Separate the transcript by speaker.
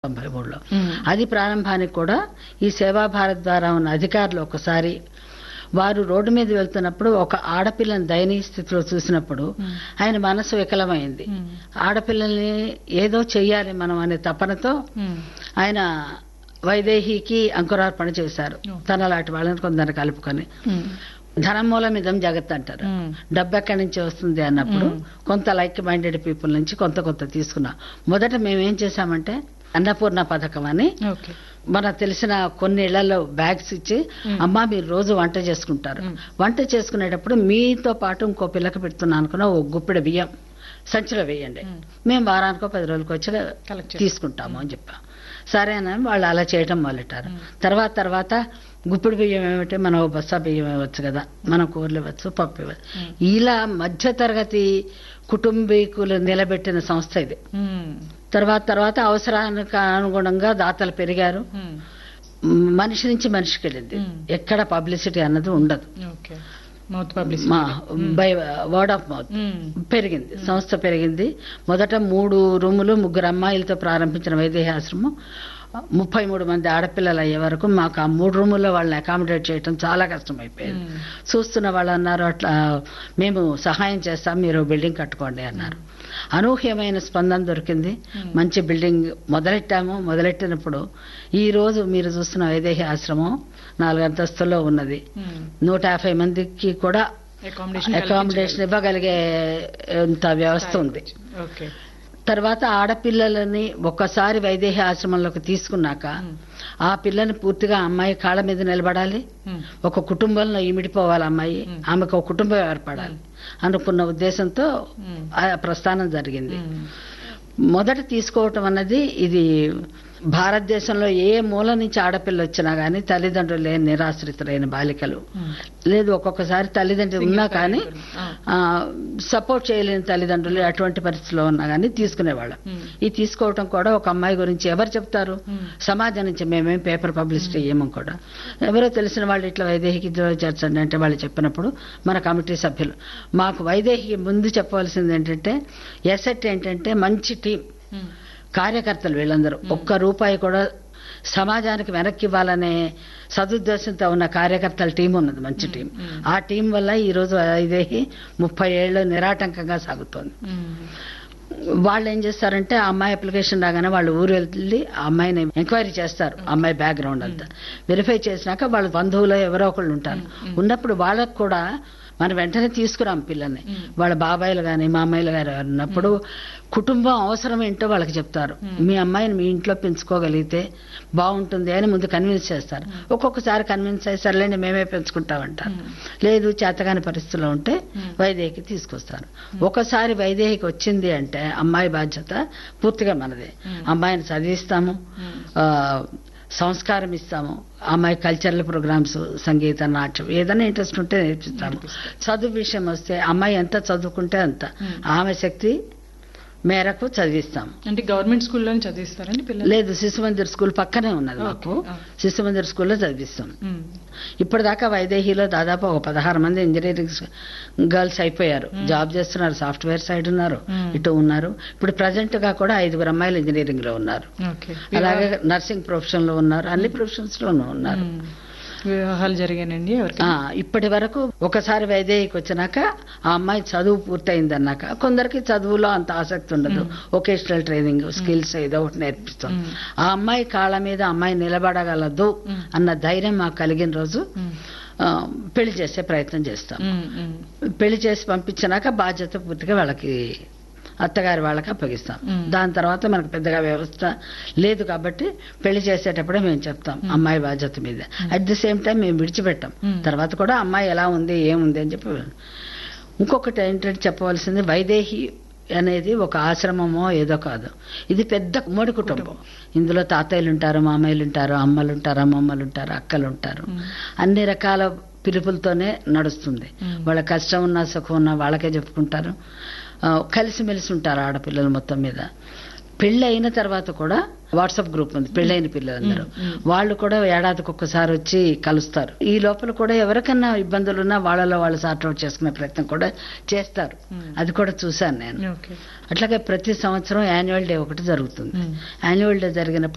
Speaker 1: తొంభై మూడులో
Speaker 2: మ్మ్.
Speaker 1: అది ప్రారంభానికి కూడా ఈ సేవా భారత్ ద్వారా ఉన్న అధికారులు ఒకసారి వారు రోడ్డు మీద వెళ్తున్నప్పుడు ఒక ఆడపిల్లని దయనీయ స్థితిలో చూసినప్పుడు
Speaker 2: మ్మ్.
Speaker 1: ఆయన మనసు వికలమైంది
Speaker 2: మ్మ్.
Speaker 1: ఆడపిల్లల్ని ఏదో చెయ్యాలి మనం అనే తపనతో
Speaker 2: మ్మ్.
Speaker 1: ఆయన వైదేహికి అంకురార్పణ చేశారు
Speaker 2: ఓ.
Speaker 1: తన లాంటి వాళ్ళని కొందరు కలుపుకొని
Speaker 2: మ్మ్.
Speaker 1: ధనం మూలం ఇదం జగత్ అంటారు
Speaker 2: మ్మ్.
Speaker 1: డబ్బు ఎక్కడి నుంచి వస్తుంది అన్నప్పుడు
Speaker 2: మ్మ్.
Speaker 1: కొంత లైక్ మైండెడ్ పీపుల్ నుంచి కొంత కొంత తీసుకున్నాం మొదట మేము ఏం చేశామంటే అన్నపూర్ణ పథకం అని
Speaker 2: ఓకే
Speaker 1: మనకు తెలిసిన కొన్ని ఇళ్లలో బ్యాగ్స్ ఇచ్చి
Speaker 2: మ్మ్.
Speaker 1: అమ్మా మీరు రోజు వంట చేసుకుంటారు
Speaker 2: మ్మ్.
Speaker 1: వంట చేసుకునేటప్పుడు మీతో పాటు ఇంకో పిల్లకి పెడుతున్నా అనుకున్న ఓ గుప్పెడు బియ్యం సంచిలో వేయండి
Speaker 2: మ్మ్.
Speaker 1: మేము వారానికో పది రోజులకి వచ్చి
Speaker 2: కలెక్ట్ చేస్తాం.
Speaker 1: తీసుకుంటాము అని చెప్పాం సరేనని వాళ్ళు అలా చేయటం మొదలెట్టారు
Speaker 2: మ్మ్.
Speaker 1: తర్వాత తర్వాత గుప్పిడి బియ్యం ఏమిటి మనం ఓ బస్తా బియ్యం ఇవ్వచ్చు కదా మనం కూరలు ఇవ్వచ్చు పప్పు ఇవ్వచ్చు
Speaker 2: మ్మ్.
Speaker 1: ఇలా మధ్యతరగతి కుటుంబీకులు నిలబెట్టిన సంస్థ ఇది
Speaker 2: మ్మ్.
Speaker 1: తర్వాత తర్వాత అవసరానికి అనుగుణంగా దాతలు పెరిగారు
Speaker 2: మ్మ్.
Speaker 1: మ్, మనిషి నుంచి మనిషికి వెళ్ళింది
Speaker 2: మ్మ్.
Speaker 1: ఎక్కడ పబ్లిసిటీ అన్నది ఉండదు
Speaker 2: ఓకే మౌత్ పబ్లిసిటీ
Speaker 1: మా బై వర్డ్ ఆఫ్ మౌత్
Speaker 2: మ్మ్.
Speaker 1: పెరిగింది సంస్థ పెరిగింది మొదట మూడు రూములు ముగ్గురు అమ్మాయిలతో ప్రారంభించిన వైదేహాశ్రమం ముప్పై మూడు మంది ఆడపిల్లలు అయ్యే వరకు మాకు ఆ మూడు రూముల్లో వాళ్ళని అకామిడేట్ చేయడం చాలా కష్టమైపోయింది
Speaker 2: మ్మ్.
Speaker 1: చూస్తున్న వాళ్ళు అన్నారు అట్లా మేము సహాయం చేస్తాం మీరు బిల్డింగ్ కట్టుకోండి అన్నారు అనూహ్యమైన స్పందన దొరికింది
Speaker 2: మ్మ్.
Speaker 1: మంచి బిల్డింగ్ మొదలెట్టాము మొదలెట్టినప్పుడు ఈ రోజు మీరు చూస్తున్న వైదేహి ఆశ్రమం నాలుగు అంతస్తుల్లో ఉన్నది
Speaker 2: మ్మ్.
Speaker 1: నూట యాభై మందికి కూడా
Speaker 2: అకామిడేషన్
Speaker 1: అకామిడేషన్ ఇవ్వగలిగే అంత వ్యవస్థ ఉంది
Speaker 2: ఓకే
Speaker 1: తర్వాత ఆడపిల్లలని ఒక్కసారి వైదేహి ఆశ్రమంలోకి తీసుకున్నాక
Speaker 2: మ్మ్.
Speaker 1: ఆ పిల్లని పూర్తిగా అమ్మాయి కాళ్ళ మీద నిలబడాలి
Speaker 2: మ్మ్.
Speaker 1: ఒక కుటుంబంలో ఇమిడిపోవాలి అమ్మాయి
Speaker 2: మ్మ్.
Speaker 1: ఆమెకు ఒక కుటుంబం ఏర్పడాలి అనుకున్న ఉద్దేశంతో
Speaker 2: మ్మ్.
Speaker 1: ఆ ప్రస్థానం జరిగింది
Speaker 2: మ్మ్.
Speaker 1: మొదట తీసుకోవటం అన్నది ఇది భారతదేశంలో ఏ మూల నుంచి ఆడపిల్ల వచ్చినా గానీ తల్లిదండ్రులు లేని నిరాశ్రితులైన బాలికలు
Speaker 2: మ్మ్.
Speaker 1: లేదు ఒక్కొక్కసారి తల్లిదండ్రులు ఉన్నా కానీ
Speaker 2: ఆ.
Speaker 1: సపోర్ట్ చేయలేని తల్లిదండ్రులు అటువంటి పరిస్థితిలో ఉన్నా కానీ తీసుకునేవాళ్ళం
Speaker 2: మ్మ్.
Speaker 1: ఈ తీసుకోవటం కూడా ఒక అమ్మాయి గురించి ఎవరు చెప్తారు
Speaker 2: మ్మ్.
Speaker 1: సమాజం నుంచి మేమేం పేపర్ పబ్లిసిటీ చేయము కూడా ఎవరో తెలిసిన వాళ్ళు ఇట్లా వైదేహికి చేర్చండి అంటే వాళ్ళు చెప్పినప్పుడు మన కమిటీ సభ్యులు మాకు వైదేహికి ముందు చెప్పవలసింది ఏంటంటే ఎసెట్ ఏంటంటే మంచి టీం
Speaker 2: మ్మ్.
Speaker 1: కార్యకర్తలు వీళ్ళందరూ ఒక్క రూపాయి కూడా సమాజానికి వెనక్కి ఇవ్వాలనే సదుద్దేశంతో ఉన్న కార్యకర్తల టీం ఉన్నది మంచి టీం
Speaker 2: మ్మ్.
Speaker 1: ఆ టీం వల్ల ఈ రోజు వైదేహి ముప్పై ఏళ్ళు నిరాటంకంగా సాగుతోంది
Speaker 2: మ్మ్.
Speaker 1: వాళ్ళు ఏం చేస్తారంటే ఆ అమ్మాయి అప్లికేషన్ రాగానే వాళ్ళు ఊరు వెళ్ళి ఆ అమ్మాయిని ఎంక్వైరీ చేస్తారు ఆ అమ్మాయి బ్యాక్గ్రౌండ్ అంతా వెరిఫై చేసినాక వాళ్ళ బంధువులు ఎవరో ఒకళ్ళు ఉంటారు
Speaker 2: మ్మ్.
Speaker 1: ఉన్నప్పుడు వాళ్ళకు కూడా మనం వెంటనే తీసుకురాం పిల్లల్ని
Speaker 2: మ్మ్.
Speaker 1: వాళ్ళ బాబాయిలు కానీ మామయ్యలు గారు ఉన్నప్పుడు కుటుంబం అవసరం ఏంటో వాళ్ళకి చెప్తారు
Speaker 2: మ్మ్.
Speaker 1: మీ అమ్మాయిని మీ ఇంట్లో పెంచుకోగలిగితే బాగుంటుంది అని ముందు కన్విన్స్ చేస్తారు ఒక్కొక్కసారి కన్విన్స్ అయ్యి సర్లేండి మేమే పెంచుకుంటామంటారు
Speaker 2: మ్మ్.
Speaker 1: లేదు చేతగాని పరిస్థితిలో ఉంటే
Speaker 2: మ్మ్.
Speaker 1: వైదేహికి తీసుకొస్తారు ఒకసారి వైదేహికి వచ్చింది అంటే అమ్మాయి బాధ్యత పూర్తిగా మనదే
Speaker 2: మ్మ్.
Speaker 1: అమ్మాయిని చదివిస్తాము
Speaker 2: మ్మ్.
Speaker 1: ఆ, సంస్కారం ఇస్తాము అమ్మాయి కల్చరల్ ప్రోగ్రామ్స్ సంగీత నాట్యం ఏదైనా ఇంట్రెస్ట్ ఉంటే నేర్పిస్తాము
Speaker 2: నేర్పిస్తాం.
Speaker 1: చదువు విషయం వస్తే అమ్మాయి ఎంత చదువుకుంటే అంత
Speaker 2: మ్మ్.
Speaker 1: ఆమె శక్తి మేరకు చదివిస్తాము
Speaker 2: అంటే గవర్నమెంట్ స్కూల్లోనే చదివిస్తారండి పిల్లలు
Speaker 1: లేదు శిశు మందిర్ స్కూల్ పక్కనే ఉన్నది మాకు
Speaker 2: ఓకే, ఆ.
Speaker 1: శిశు మందిర్ స్కూల్లో చదివిస్తాం
Speaker 2: మ్మ్.
Speaker 1: ఇప్పటిదాకా వైదేహిలో దాదాపు ఒక పదహారు మంది ఇంజనీరింగ్ గర్ల్స్ అయిపోయారు
Speaker 2: మ్మ్.
Speaker 1: జాబ్ చేస్తున్నారు సాఫ్ట్వేర్ సైడ్ ఉన్నారు
Speaker 2: మ్మ్.
Speaker 1: ఇటు ఉన్నారు ఇప్పుడు ప్రజెంట్ గా కూడా ఐదుగురు అమ్మాయిలు ఇంజనీరింగ్ లో ఉన్నారు
Speaker 2: ఓకే
Speaker 1: అలాగే నర్సింగ్ ప్రొఫెషన్ లో ఉన్నారు అన్ని ప్రొఫెషన్స్ లోనూ ఉన్నారు
Speaker 2: మ్మ్. వివాహాలు జరిగానండి ఎవరికి
Speaker 1: ఆ, ఇప్పటి వరకు ఒకసారి వైదేహికి వచ్చినాక ఆ అమ్మాయి చదువు పూర్తయింది అన్నాక కొందరికి చదువులో అంత ఆసక్తి ఉండదు
Speaker 2: మ్మ్.
Speaker 1: వొకేషనల్ ట్రైనింగ్ స్కిల్స్ ఏదో ఒకటి నేర్పిస్తాం
Speaker 2: మ్మ్.
Speaker 1: ఆ అమ్మాయి కాళ్ళ మీద అమ్మాయి నిలబడగలదు
Speaker 2: మ్మ్.
Speaker 1: అన్న ధైర్యం మాకు కలిగిన రోజు
Speaker 2: మ్మ్.
Speaker 1: ఆ, పెళ్లి చేసే ప్రయత్నం చేస్తాం
Speaker 2: మ్మ్. మ్మ్.
Speaker 1: పెళ్లి చేసి పంపించినాక బాధ్యత పూర్తిగా వాళ్ళకి అత్తగారి వాళ్ళకి అప్పగిస్తాం
Speaker 2: మ్మ్.
Speaker 1: దాని తర్వాత మనకు పెద్దగా వ్యవస్థ లేదు కాబట్టి పెళ్లి చేసేటప్పుడే మేము చెప్తాం
Speaker 2: మ్మ్.
Speaker 1: అమ్మాయి బాధ్యత మీద అట్ ది సేమ్ టైం మేము విడిచిపెట్టాం
Speaker 2: మ్మ్.
Speaker 1: తర్వాత కూడా అమ్మాయి ఎలా ఉంది ఏముంది అని చెప్పి ఇంకొకటి ఏంటంటే చెప్పవలసింది వైదేహి అనేది ఒక ఆశ్రమమో ఏదో కాదు ఇది పెద్ద ఉమ్మడి కుటుంబం ఇందులో తాతయ్యలు ఉంటారు మామయ్యలు ఉంటారు అమ్మలు ఉంటారు అమ్మమ్మలు ఉంటారు అక్కలు ఉంటారు
Speaker 2: మ్మ్.
Speaker 1: అన్ని రకాల పిలుపులతోనే నడుస్తుంది
Speaker 2: మ్మ్.
Speaker 1: వాళ్ళ కష్టం ఉన్నా సుఖం ఉన్నా వాళ్ళకే చెప్పుకుంటారు ఆ, కలిసిమెలిసి ఉంటారు ఆడపిల్లలు మొత్తం మీద పెళ్లి అయిన తర్వాత కూడా వాట్సాప్ గ్రూప్ ఉంది పెళ్ళైన పిల్లలందరూ
Speaker 2: మ్మ్, మ్మ్.
Speaker 1: వాళ్ళు కూడా ఏడాదికి ఒక్కసారి వచ్చి కలుస్తారు ఈ లోపల కూడా ఎవరికన్నా ఇబ్బందులు ఉన్నా వాళ్ళలో వాళ్ళు సార్ట్ అవుట్ చేసుకునే ప్రయత్నం కూడా చేస్తారు
Speaker 2: మ్మ్.
Speaker 1: అది కూడా చూశాను నేను
Speaker 2: ఓకే
Speaker 1: అట్లాగే ప్రతి సంవత్సరం యాన్యువల్ డే ఒకటి జరుగుతుంది
Speaker 2: మ్మ్.
Speaker 1: యాన్యువల్ డే జరిగినప్పుడు